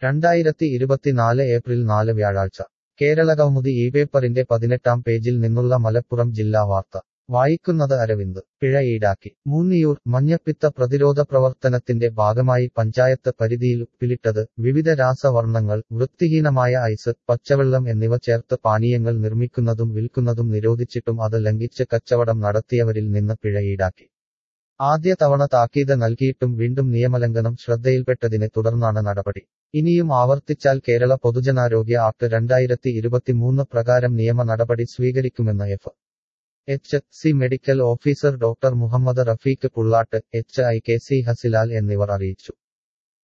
രണ്ടായിരത്തി ഇരുപത്തിനാല് ഏപ്രിൽ നാല് വ്യാഴാഴ്ച കേരളകൗമുദി ഈ പേപ്പറിന്റെ പതിനെട്ടാം പേജിൽ നിന്നുള്ള മലപ്പുറം ജില്ലാ വാർത്ത വായിക്കുന്നത് അരവിന്ദ് പിഴ ഈടാക്കി മൂന്നിയൂർ മഞ്ഞപ്പിത്ത പ്രതിരോധ പ്രവർത്തനത്തിന്റെ ഭാഗമായി പഞ്ചായത്ത് പരിധിയിൽ ഉപ്പിലിട്ടത് വിവിധ രാസവർണ്ണങ്ങൾ വൃത്തിഹീനമായ ഐസ് പച്ചവെള്ളം എന്നിവ ചേർത്ത് പാനീയങ്ങൾ നിർമ്മിക്കുന്നതും വിൽക്കുന്നതും നിരോധിച്ചിട്ടും അത് ലംഘിച്ച് കച്ചവടം നടത്തിയവരിൽ നിന്ന് പിഴ ഈടാക്കി ആദ്യ തവണ താക്കീത് നൽകിയിട്ടും വീണ്ടും നിയമലംഘനം ശ്രദ്ധയിൽപ്പെട്ടതിനെ തുടർന്നാണ് നടപടി ഇനിയും ആവർത്തിച്ചാൽ കേരള പൊതുജനാരോഗ്യ ആക്ട് രണ്ടായിരത്തി ഇരുപത്തിമൂന്ന് പ്രകാരം നിയമ നടപടി സ്വീകരിക്കുമെന്ന് F H C medical officer doctor Muhammad Rafeeq Pullattu H I K C Hasilal എന്നിവർ അറിയിച്ചു